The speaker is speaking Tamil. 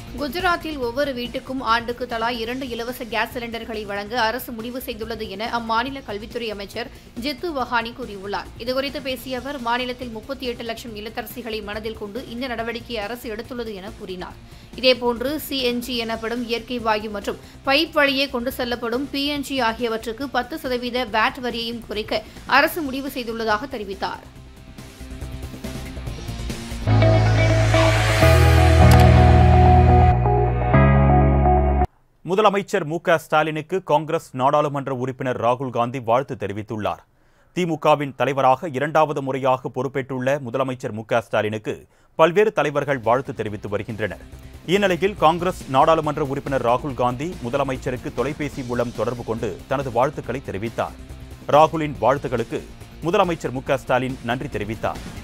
குஜராத்தில் ஒவ்வொரு வீட்டுக்கும் ஆண்டுக்கு தலா இரண்டு இலவச கேஸ் சிலிண்டர்களை வழங்க அரசு முடிவு செய்துள்ளது என அம்மாநில கல்வித்துறை அமைச்சர் ஜித்து வஹானி கூறியுள்ளார் இதுகுறித்து பேசிய அவர் மாநிலத்தில் முப்பத்தி எட்டு லட்சம் இல்லத்தரசிகளை மனதில் கொண்டு இந்த நடவடிக்கையை அரசு எடுத்துள்ளது என கூறினார் இதேபோன்று சிஎன்ஜி எனப்படும் இயற்கை வாயு மற்றும் பைப் வழியே கொண்டு செல்லப்படும் பிஎன்ஜி ஆகியவற்றுக்கு பத்து சதவீத வேட் வரியையும் குறைக்க அரசு முடிவு செய்துள்ளதாக தெரிவித்தார் முதலமைச்சர் மு க ஸ்டாலினுக்கு காங்கிரஸ் நாடாளுமன்ற உறுப்பினர் ராகுல் காந்தி வாழ்த்து தெரிவித்துள்ளார் திமுகவின் தலைவராக இரண்டாவது முறையாக பொறுப்பேற்றுள்ள முதலமைச்சர் மு க ஸ்டாலினுக்கு பல்வேறு தலைவர்கள் வாழ்த்து தெரிவித்து வருகின்றனர் இந்நிலையில் காங்கிரஸ் நாடாளுமன்ற உறுப்பினர் ராகுல் காந்தி முதலமைச்சருக்கு தொலைபேசி மூலம் தொடர்பு கொண்டு தனது வாழ்த்துக்களை தெரிவித்தார் ராகுலின் வாழ்த்துக்களுக்கு முதலமைச்சர் மு க ஸ்டாலின் நன்றி தெரிவித்தார்